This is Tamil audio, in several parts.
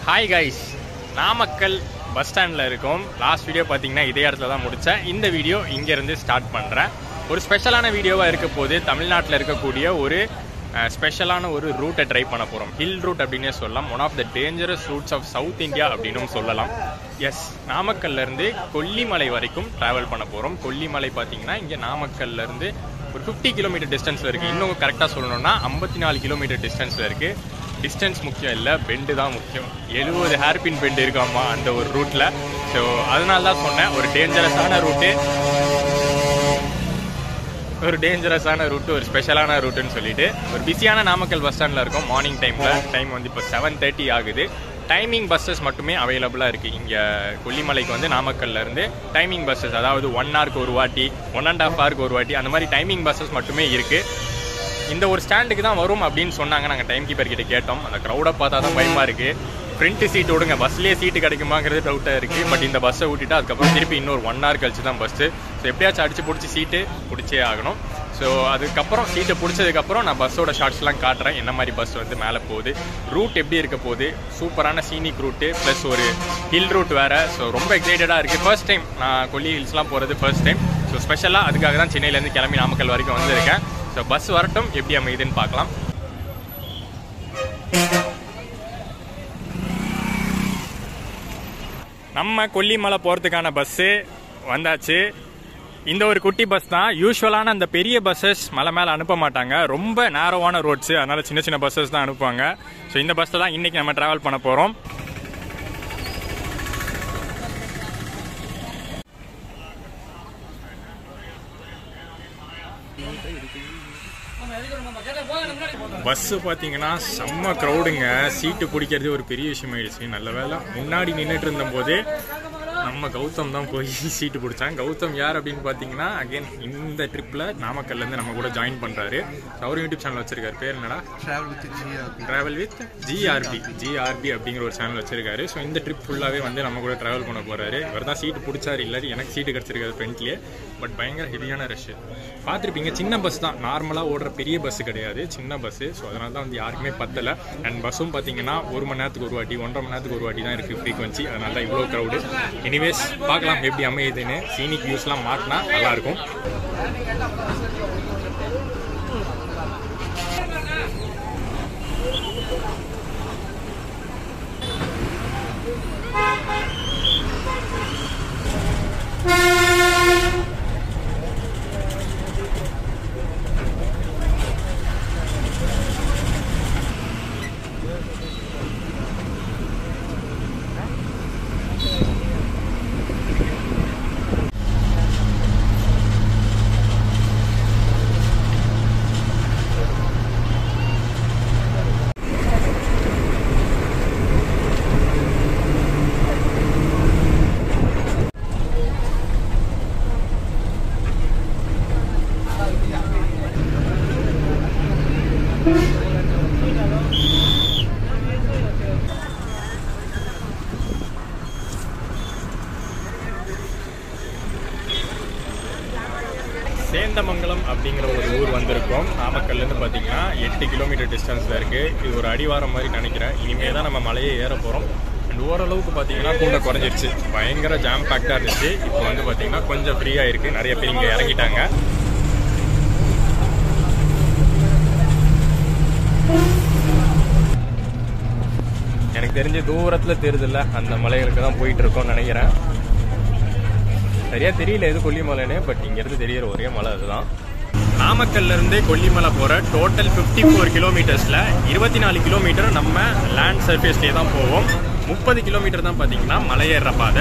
ஹாய் கைஸ் நாமக்கல் பஸ் ஸ்டாண்டில் இருக்கோம் லாஸ்ட் வீடியோ பார்த்தீங்கன்னா இதே இடத்துல தான் முடித்தேன் இந்த வீடியோ இங்கேருந்து ஸ்டார்ட் பண்ணுறேன் ஒரு ஸ்பெஷலான வீடியோவாக இருக்க போது தமிழ்நாட்டில் இருக்கக்கூடிய ஒரு ஸ்பெஷலான ஒரு ரூட்டை ட்ரை பண்ண போகிறோம் ஹில் ரூட் அப்படின்னே சொல்லலாம் one of the dangerous routes of south India அப்படின்னும் சொல்லலாம் எஸ் நாமக்கல்லேருந்து கொல்லிமலை வரைக்கும் ட்ராவல் பண்ண போகிறோம் கொல்லிமலை பார்த்தீங்கன்னா இங்கே நாமக்கல்லேருந்து ஒரு ஃபிஃப்டி கிலோமீட்டர் டிஸ்டன்ஸில் இருக்குது இன்னும் கரெக்டாக சொல்லணும்னா ஐம்பத்தி நாலு கிலோமீட்டர் டிஸ்டன்ஸில் இருக்குது டிஸ்டன்ஸ் முக்கியம் இல்லை பெண்டு தான் முக்கியம் எழுபது ஹேர்பின் பெண்டு இருக்காமா அந்த ஒரு ரூட்டில் ஸோ அதனால தான் சொன்னேன் ஒரு டேஞ்சரஸான ரூட்டு ஒரு டேஞ்சரஸான ரூட்டு ஒரு ஸ்பெஷலான ரூட்டுன்னு சொல்லிட்டு ஒரு பிஸியான நாமக்கல் பஸ் ஸ்டாண்டில் இருக்கோம் மார்னிங் டைமில் டைம் வந்து இப்போ செவன் தேர்ட்டி ஆகுது டைமிங் பஸ்ஸஸ் மட்டுமே அவைலபிளாக இருக்குது இங்கே கொல்லிமலைக்கு வந்து நாமக்கல்ல இருந்து டைமிங் பஸ்ஸஸ் அதாவது ஒன் ஹவருக்கு ஒரு வாட்டி ஒன் அண்ட் ஹாஃப் ஹவருக்கு ஒரு வாட்டி அந்த மாதிரி டைமிங் பஸ்ஸஸ் மட்டுமே இருக்குது இந்த ஒரு ஸ்டாண்டுக்கு தான் வரும் அப்படின்னு சொன்னாங்க நாங்கள் டைம் கீப்பர் கிட்ட கேட்டோம் அந்த க்ரௌடை பார்த்தா தான் பயமாக இருக்குது ஃப்ரண்ட் சீட் விடுங்க பஸ்லேயே சீட்டு கிடைக்குமாங்கிறது டவுட்டாக இருக்குது பட் இந்த பஸ்ஸை விட்டுட்டு அதுக்கப்புறம் திருப்பி இன்னொரு ஒன் ஹவர் கழிச்சு தான் பஸ்ஸு ஸோ எப்படியாச்சும் அடிச்சு பிடிச்சி சீட்டு பிடிச்சே ஆகணும் ஸோ அதுக்கப்புறம் சீட்டை பிடிச்சதுக்கப்புறம் நான் பஸ்ஸோட ஷார்ட்ஸ்லாம் காட்டுறேன் என்ன மாதிரி பஸ் வந்து மேலே போகுது ரூட் எப்படி இருக்க போகுது சூப்பரான சீனிக் ரூட்டு ப்ளஸ் ஒரு ஹில் ரூட் வேறு ஸோ ரொம்ப எக்ஸைட்டடாக இருக்குது ஃபர்ஸ்ட் டைம் நான் கொல்லி ஹில்ஸ்லாம் போகிறது ஃபர்ஸ்ட் டைம் ஸோ ஸ்பெஷலாக அதுக்காக தான் சென்னையிலேருந்து கிளம்பி நாமக்கல் வரைக்கும் வந்திருக்கேன் ஸோ பஸ் வரட்டும் எப்படி அமையுதுன்னு பார்க்கலாம் நம்ம கொல்லிமலை போகிறதுக்கான பஸ்ஸு வந்தாச்சு இந்த ஒரு குட்டி பஸ் தான் யூஸ்வலான அந்த பெரிய பஸ்ஸஸ் மலை மேலே அனுப்ப மாட்டாங்க ரொம்ப நேரோவான ரோட்ஸு அதனால சின்ன சின்ன பஸ்ஸஸ் தான் அனுப்புவாங்க ஸோ இந்த பஸ்ஸில் தான் இன்றைக்கி நம்ம ட்ராவல் பண்ண போகிறோம் பஸ்ஸு பார்த்தீங்கன்னா செம்ம க்ரௌடுங்க சீட்டு பிடிக்கிறது ஒரு பெரிய விஷயமாயிடுச்சு நல்ல வேலை முன்னாடி நின்றுட்டு இருந்தபோதே நம்ம கௌதம் தான் போய் சீட்டு பிடிச்சாங்க கௌதம் யார் அப்படின்னு பார்த்தீங்கன்னா அகைன் இந்த ட்ரிப்பில் நாமக்கல்லேருந்து நம்ம கூட ஜாயின் பண்ணுறாரு அவர் யூடியூப் சேனல் வச்சிருக்காரு பேர் என்னடா travel with GRP. Travel with GRP GRP அப்படிங்கிற ஒரு சேனல் வச்சிருக்காரு ஸோ இந்த ட்ரிப் ஃபுல்லாகவே வந்து நம்ம கூட ட்ராவல் பண்ண போறாரு இவர் தான் சீட்டு பிடிச்சாரு இல்லாட்டி எனக்கு சீட்டு கிடச்சிருக்காரு ஃப்ரண்ட்லேயே பட் பயங்கர ஹெவியான ரஷ் பார்த்துருப்பீங்க சின்ன பஸ் தான் நார்மலாக ஓடுற பெரிய பஸ் கிடையாது சின்ன பஸ்ஸு ஸோ அதனால தான் வந்து யாருக்குமே பத்தலை அண்ட் பஸ்ஸும் பார்த்தீங்கன்னா ஒரு மணி நேரத்துக்கு ஒரு வாட்டி ஒன்றரை மணி நேரத்துக்கு ஒரு வாட்டி தான் இருக்குது ஃப்ரீக்வன்சி அதனால தான் இவ்வளோ க்ரௌடு எனிவேஸ் பார்க்கலாம் எப்படி அமையுதுன்னு சீனிக் வியூஸ்லாம் மாட்டினா நல்லாயிருக்கும் சேந்தமங்கலம் அப்படிங்கிற ஒரு ஊர் வந்திருக்கோம் நாமக்கல்லேருந்து பார்த்தீங்கன்னா எட்டு கிலோமீட்டர் டிஸ்டன்ஸில் இருக்குது இது ஒரு அடிவாரம் மாதிரி நினைக்கிறேன் இனிமேல் தான் நம்ம மலையை ஏற போகிறோம் அண்ட் ஓரளவுக்கு பார்த்தீங்கன்னா கூட்டம் குறைஞ்சிருச்சு பயங்கர ஜாம் பேக்டாக இருந்துச்சு இப்போ வந்து பார்த்தீங்கன்னா கொஞ்சம் ஃப்ரீயாக இருக்குது நிறைய பேர் இங்கே இறங்கிட்டாங்க எனக்கு தெரிஞ்சு தூரத்தில் தெரியுதுல்ல அந்த மலைகளுக்கு தான் போயிட்டு இருக்கோம்னு நினைக்கிறேன் சரியா தெரியல எது கொல்லிமலைன்னு பட் இங்கேருந்து தெரியற ஒரே மலை அதுதான் நாமக்கல்ல இருந்து கொல்லிமலை போகிற டோட்டல் ஃபிஃப்டி ஃபோர் கிலோமீட்டர்ஸில் இருபத்தி நாலு கிலோமீட்டர் நம்ம லேண்ட் சர்ஃபேஸ்லேயே தான் போவோம் முப்பது கிலோமீட்டர் தான் பார்த்தீங்கன்னா மலையேற பாதை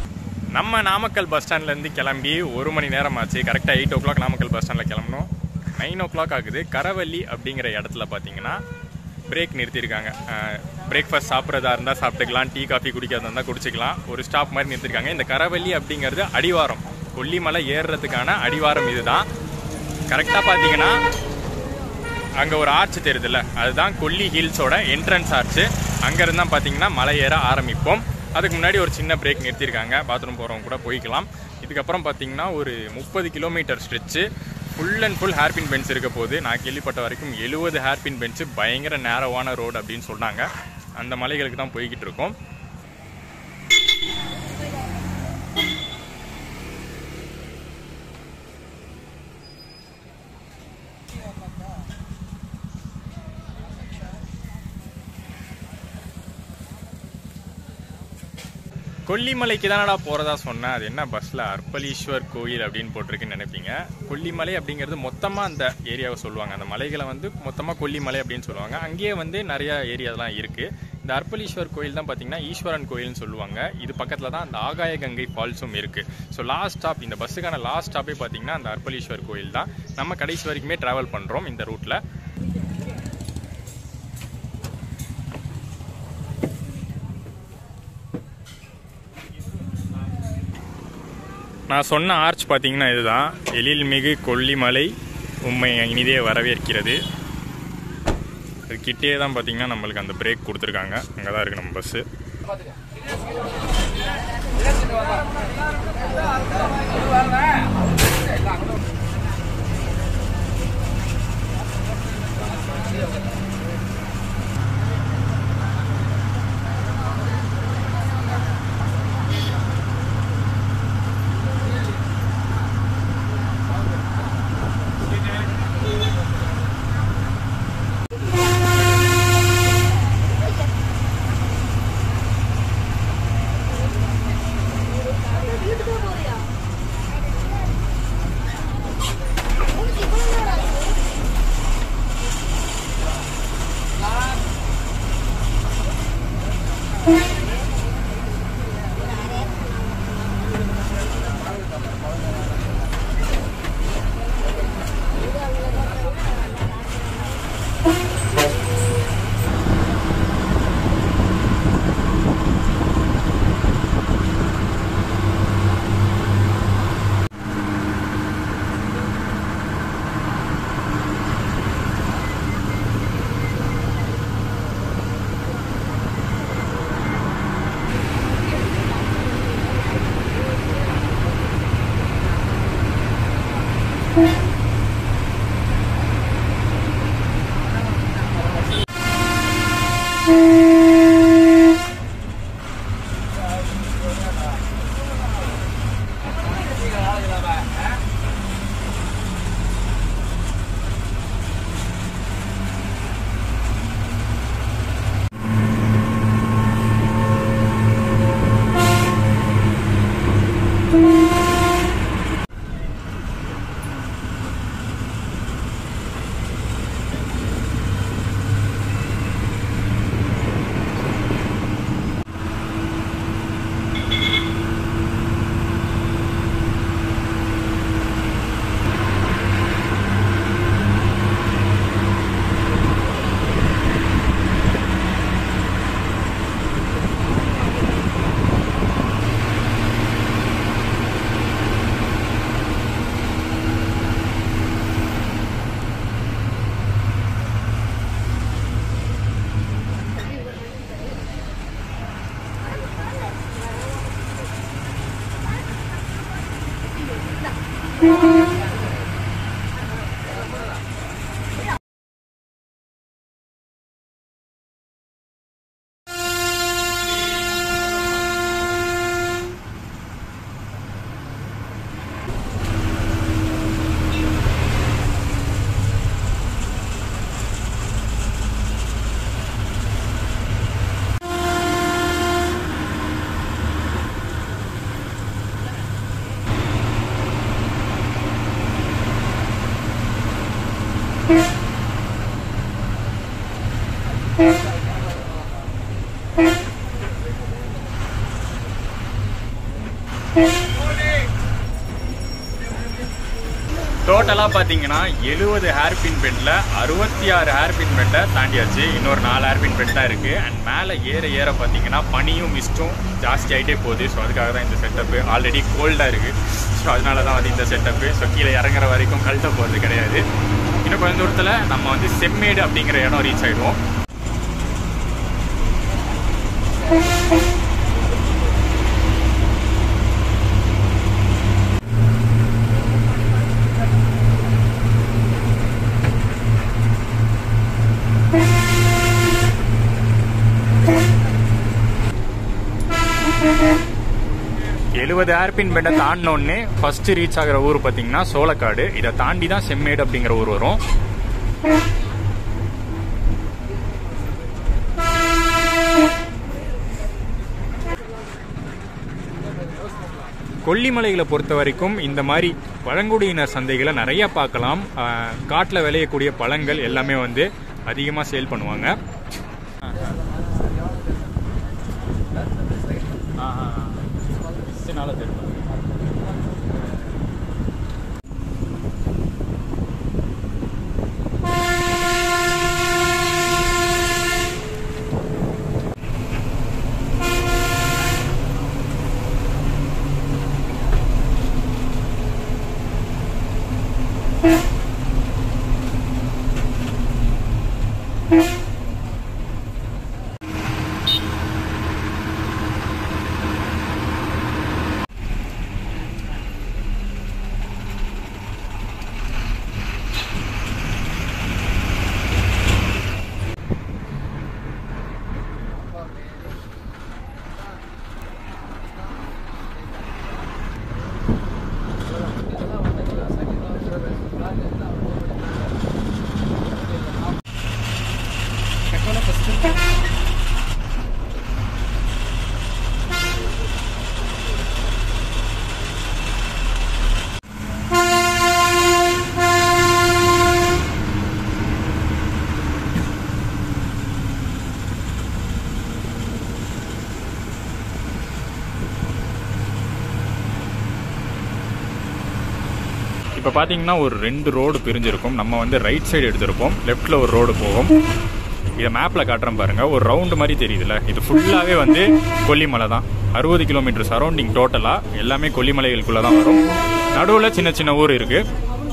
நம்ம நாமக்கல் பஸ் ஸ்டாண்ட்லேருந்து கிளம்பி ஒரு மணி நேரம் ஆச்சு கரெக்டாக eight o'clock Namakkal bus ஸ்டாண்டில் கிளம்பணும் நைன் ஓ கிளாக் ஆகுது கரவல்லி அப்படிங்கிற இடத்துல பார்த்தீங்கன்னா பிரேக் நிறுத்தியிருக்காங்க பிரேக்ஃபாஸ்ட் சாப்பிட்றதா இருந்தால் சாப்பிட்டுக்கலாம் டீ காஃபி குடிக்கிறதா இருந்தால் குடிச்சிக்கலாம் ஒரு ஸ்டாப் மாதிரி நிறுத்திருக்காங்க இந்த கரவல்லி அப்படிங்கிறது அடிவாரம் கொல்லிமலை ஏறுறதுக்கான அடிவாரம் இதுதான் கரெக்டாக பார்த்தீங்கன்னா அங்கே ஒரு ஆர்ச் தெரியுதுல்ல அதுதான் கொல்லி ஹில்ஸோட என்ட்ரன்ஸ் ஆர்ச்சு அங்கேருந்து தான் பார்த்தீங்கன்னா மலை ஏற ஆரம்பிப்போம் அதுக்கு முன்னாடி ஒரு சின்ன பிரேக் நிறுத்தியிருக்காங்க பாத்ரூம் போகிறவங்க கூட போய்க்கலாம் இதுக்கப்புறம் பார்த்தீங்கன்னா ஒரு முப்பது kilometre stretch full and full hairpin bends இருக்க போது நான் கேள்விப்பட்ட வரைக்கும் எழுபது ஹேர்பின் பென்ச்சு பயங்கர நேரவான ரோடு அப்படின்னு சொன்னாங்க அந்த மலைகளுக்கு தான் போய்கிட்டு இருக்கோம் கொல்லிமலைக்கு தானடா போகிறதா சொன்னேன் அது என்ன பஸ்ஸில் அர்ப்பலீஸ்வர் கோயில் அப்படின்னு போட்டிருக்குன்னு நினைப்பீங்க கொல்லிமலை அப்படிங்கிறது மொத்தமாக அந்த ஏரியாவை சொல்லுவாங்க அந்த மலைகளை வந்து மொத்தமாக கொல்லிமலை அப்படின்னு சொல்லுவாங்க அங்கேயே வந்து நிறைய ஏரியாலாம் இருக்குது இந்த அர்ப்பலீஸ்வர் கோயில் தான் பார்த்தீங்கன்னா ஈஸ்வரன் கோயில்னு சொல்லுவாங்க இது பக்கத்தில் தான் அந்த ஆகாய கங்கை ஃபால்ஸும் இருக்குது ஸோ லாஸ்ட் ஸ்டாப் இந்த பஸ்ஸுக்கான லாஸ்ட் ஸ்டாப்பே பார்த்தீங்கன்னா அந்த அர்ப்பலீஸ்வர் கோயில் தான் நம்ம கடைசி வரைக்குமே ட்ராவல் பண்ணுறோம் இந்த ரூட்டில் நான் சொன்ன ஆர்ச் பார்த்தீங்கன்னா இதுதான் எழில்மிகு கொல்லிமலை உண்மை இனிதே வரவேற்கிறது அது கிட்டே தான் பார்த்தீங்கன்னா நம்மளுக்கு அந்த பிரேக் கொடுத்துருக்காங்க அங்கே தான் இருக்குது நம்ம பஸ்ஸு டோட்டலாக பார்த்தீங்கன்னா எழுபது ஹேர்பின் பெண்டில் அறுபத்தி ஆறு ஹேர்பின் பெண்டை தாண்டியாச்சு இன்னொரு நாலு ஹேர்பின் பெண்ட் தான் இருக்குது அண்ட் மேலே ஏற ஏற பார்த்தீங்கன்னா பனியும் மிஸ்டும் ஜாஸ்தி ஆகிட்டே போகுது ஸோ அதுக்காக தான் இந்த செட்டப்பு ஆல்ரெடி கோல்டாக இருக்குது ஸோ அதனால தான் வந்து இந்த செட்டப்பு ஸோ கீழே இறங்குற வரைக்கும் கழட்ட போகிறது கிடையாது இன்னும் கொஞ்சம் தூரத்தில் நம்ம வந்து செம்மேடு அப்படிங்கிற இடம் ரீச் ஆகிடுவோம் எழுபது ஏர்பின் பெண்டை தாண்டினோடனே ஃபர்ஸ்ட் ரீச் ஆகிற ஊர் பார்த்தீங்கன்னா சோளக்காடு இதை தாண்டி தான் செம்மேடு அப்படிங்கிற ஊர் வரும் கொல்லிமலைகளை பொறுத்த வரைக்கும் இந்த மாதிரி பழங்குடியினர் சந்தைகளை நிறைய பார்க்கலாம் காட்டில் விளையக்கூடிய பழங்கள் எல்லாமே வந்து அதிகமாக சேல் பண்ணுவாங்க இப்போ பார்த்தீங்கன்னா ஒரு ரெண்டு ரோடு பிரிஞ்சிருக்கும் நம்ம வந்து ரைட் சைடு எடுத்திருப்போம் லெஃப்ட்டில் ஒரு ரோடு போகும் இதை மேப்பில் காட்டுறேன் பாருங்க ஒரு ரவுண்டு மாதிரி தெரியுதுல்ல இது ஃபுல்லாகவே வந்து கொல்லிமலை தான் அறுபது கிலோமீட்டர் சரௌண்டிங் டோட்டலாக எல்லாமே கொல்லிமலைகளுக்குள்ளே தான் வரும் நடுவில் சின்ன சின்ன ஊர் இருக்குது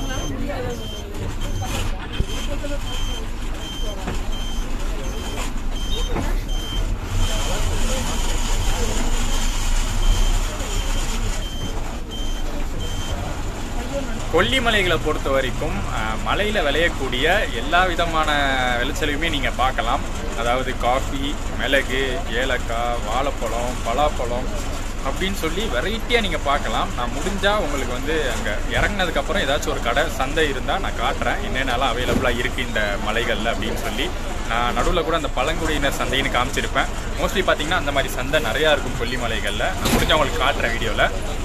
கொல்லிமலைகளை பொறுத்த வரைக்கும் மலையில் விளையக்கூடிய எல்லா விதமான விளைச்சலையுமே நீங்கள் பார்க்கலாம் அதாவது காஃபி மிளகு ஏலக்காய் வாழைப்பழம் பலாப்பழம் அப்படின்னு சொல்லி வெரைட்டியாக நீங்கள் பார்க்கலாம் நான் முடிஞ்சால் உங்களுக்கு வந்து அங்கே இறங்கினதுக்கப்புறம் ஏதாச்சும் ஒரு கடை சந்தை இருந்தால் நான் காட்டுறேன் என்னென்னலாம் அவைலபிளாக இருக்குது இந்த மலைகளில் அப்படின்னு சொல்லி நான் நடுவில் கூட அந்த பழங்குடியினர் சந்தைன்னு காமிச்சிருப்பேன் மோஸ்ட்லி பார்த்தீங்கன்னா அந்த மாதிரி சந்தை நிறையா இருக்கும் கொல்லிமலைகளில் நான் முடிஞ்சால் உங்களுக்கு காட்டுறேன் வீடியோவில்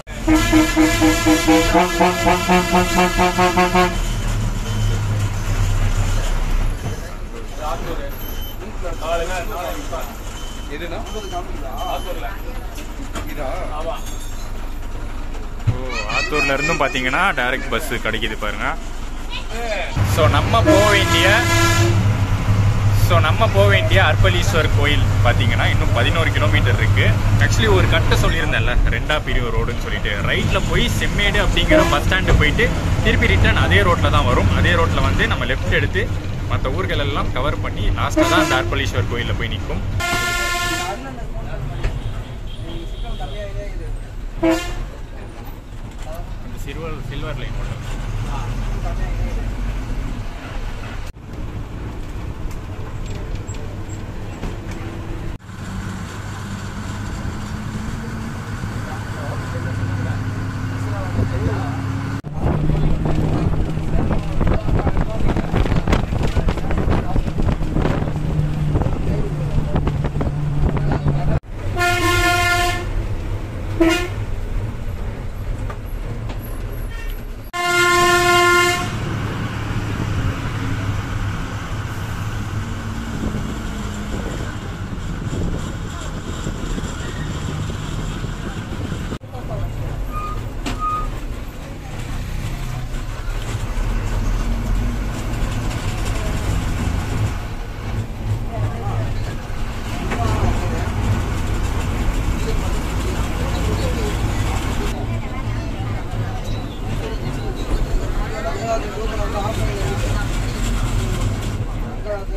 ஆத்தூர்ல இருந்தும் பாத்தீங்கன்னா டைரக்ட் பஸ் கிடைக்குது பாருங்க ஸோ நம்ம போக வேண்டிய ஸோ நம்ம போக வேண்டிய அர்பலீஸ்வர் கோயில் பார்த்தீங்கன்னா இன்னும் பதினோரு கிலோமீட்டர் இருக்கு ஆக்சுவலி ஒரு கட்ட சொல்லியிருந்தேன்ல ரெண்டா பிரிவு ரோடுன்னு சொல்லிட்டு ரைட்ல போய் செம்மேடு அப்படிங்கிற பஸ் ஸ்டாண்டு போயிட்டு திருப்பி ரிட்டர்ன் அதே ரோட்ல தான் வரும் அதே ரோட்ல வந்து நம்ம லெஃப்ட் எடுத்து மற்ற ஊர்கள் எல்லாம் கவர் பண்ணி லாஸ்ட்டாக தான் அந்த அர்பலீஸ்வர் கோயிலில் போய் நிற்கும் சில்வர் சில்வர் லைன் மட்டும்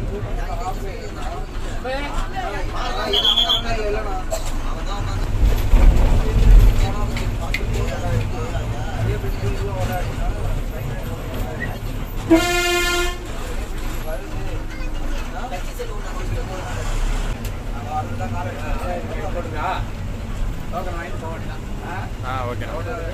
ஆ ஓகே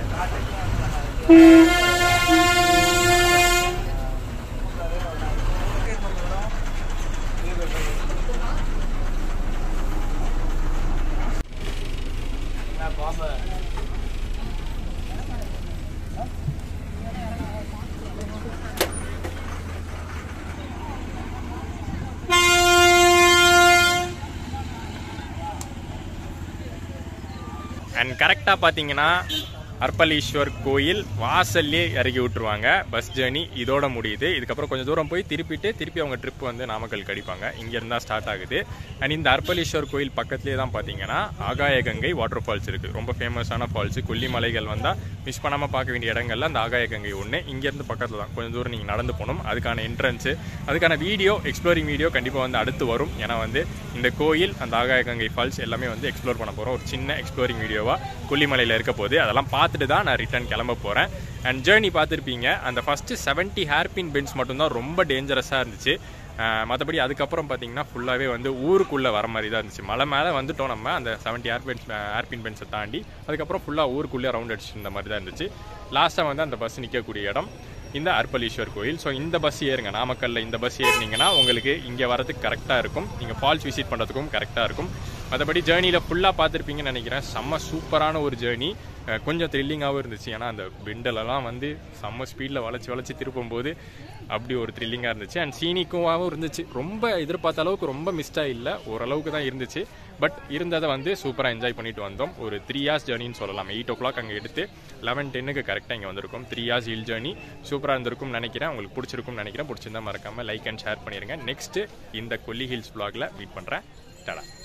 அண்ட் கரெக்டாக பார்த்தீங்கன்னா அர்ப்பலீஸ்வர் கோயில் வாசல்லே இறக்கி விட்டுருவாங்க பஸ் ஜேர்னி இதோட முடியுது இதுக்கப்புறம் கொஞ்சம் தூரம் போய் திருப்பிட்டு திருப்பி அவங்க ட்ரிப் வந்து நாமக்கல் கடிப்பாங்க இங்கேருந்து தான் ஸ்டார்ட் ஆகுது அண்ட் இந்த அர்ப்பலீஸ்வர் கோயில் பக்கத்துலேயே தான் பார்த்தீங்கன்னா ஆகாய கங்கை வாட்டர் ஃபால்ஸ் இருக்குது ரொம்ப ஃபேமஸான ஃபால்ஸ் கொல்லிமலைகள் வந்தால் மிஸ் பண்ணாமல் பார்க்க வேண்டிய இடங்கள்ல அந்த ஆகாய கங்கை ஒன்று இங்கேருந்து பக்கத்தில் தான் கொஞ்சம் தூரம் நீங்கள் நடந்து போகணும் அதுக்கான என்ட்ரன்ஸு அதுக்கான வீடியோ எக்ஸ்ப்ளோரிங் வீடியோ கண்டிப்பாக வந்து அடுத்து வரும் ஏன்னா வந்து இந்த கோயில் அந்த ஆகாய கங்கை ஃபால்ஸ் எல்லாமே வந்து எக்ஸ்ப்ளோர் பண்ண போகிறோம் ஒரு சின்ன எக்ஸ்ப்ளோரிங் வீடியோவாக கொல்லிமலையில் இருக்க போது அதெல்லாம் பார்த்துட்டு தான் நான் ரிட்டர்ன் கிளம்ப போகிறேன் அண்ட் ஜேர்னி பார்த்துருப்பீங்க அந்த ஃபஸ்ட்டு செவன்ட்டி ஹேர்பின் பென்ஸ் மட்டும்தான் ரொம்ப டேஞ்சரஸாக இருந்துச்சு மற்றபடி அதுக்கப்புறம் பார்த்தீங்கன்னா ஃபுல்லாகவே வந்து ஊருக்குள்ளே வர மாதிரி தான் இருந்துச்சு மலை மேலே வந்துட்டோம் நம்ம அந்த செவன்ட்டி ஏர்பின் ஏர்பின் பென்ஸை தாண்டி அதுக்கப்புறம் ஃபுல்லாக ஊருக்குள்ளே ரவுண்ட் அடிச்சு இந்த மாதிரி தான் இருந்துச்சு லாஸ்ட்டாக வந்து அந்த பஸ் நிற்கக்கூடிய இடம் இந்த அர்ப்பலீஸ்வர் கோயில் ஸோ இந்த பஸ் ஏறுங்க நாமக்கல்ல இந்த பஸ் ஏறினீங்கன்னா உங்களுக்கு இங்கே வரதுக்கு கரெக்டாக இருக்கும் நீங்கள் ஃபால்ஸ் விசிட் பண்ணுறதுக்கும் கரெக்டாக இருக்கும் மற்றபடி ஜேர்னியில் ஃபுல்லாக பார்த்துருப்பீங்கன்னு நினைக்கிறேன் செம்ம சூப்பரான ஒரு ஜேர்னி கொஞ்சம் த்ரில்லிங்காகவும் இருந்துச்சு ஏன்னா அந்த பெண்டலெல்லாம் வந்து செம்ம ஸ்பீடில் வளைச்சி வளைச்சி திருப்பும்போது அப்படி ஒரு த்ரில்லிங்காக இருந்துச்சு அண்ட் சீனிக்குமாவும் இருந்துச்சு ரொம்ப எதிர்பார்த்த அளவுக்கு ரொம்ப மிஸ்டாக இல்லை ஓரளவுக்கு தான் இருந்துச்சு பட் இருந்ததை வந்து சூப்பராக என்ஜாய் பண்ணிட்டு வந்தோம் ஒரு த்ரீ ஹார்ஸ் ஜேர்னின்னு சொல்லலாம் எயிட் ஓ கிளாக் அங்கே எடுத்து லெவன் டென்னுக்கு கரெக்டாக இங்கே வந்திருக்கும் த்ரீ ஹார்ஸ் ஹில் ஜேர்னி சூப்பராக இருந்திருக்கும்னு நினைக்கிறேன் உங்களுக்கு பிடிச்சிருக்கும்னு நினைக்கிறேன் பிடிச்சிருந்தா மறக்காமல் லைக் அண்ட் ஷேர் பண்ணிடுங்க நெக்ஸ்ட்டு இந்த கொல்லி ஹில்ஸ் vlogல மீட் பண்ணுறேன் டடா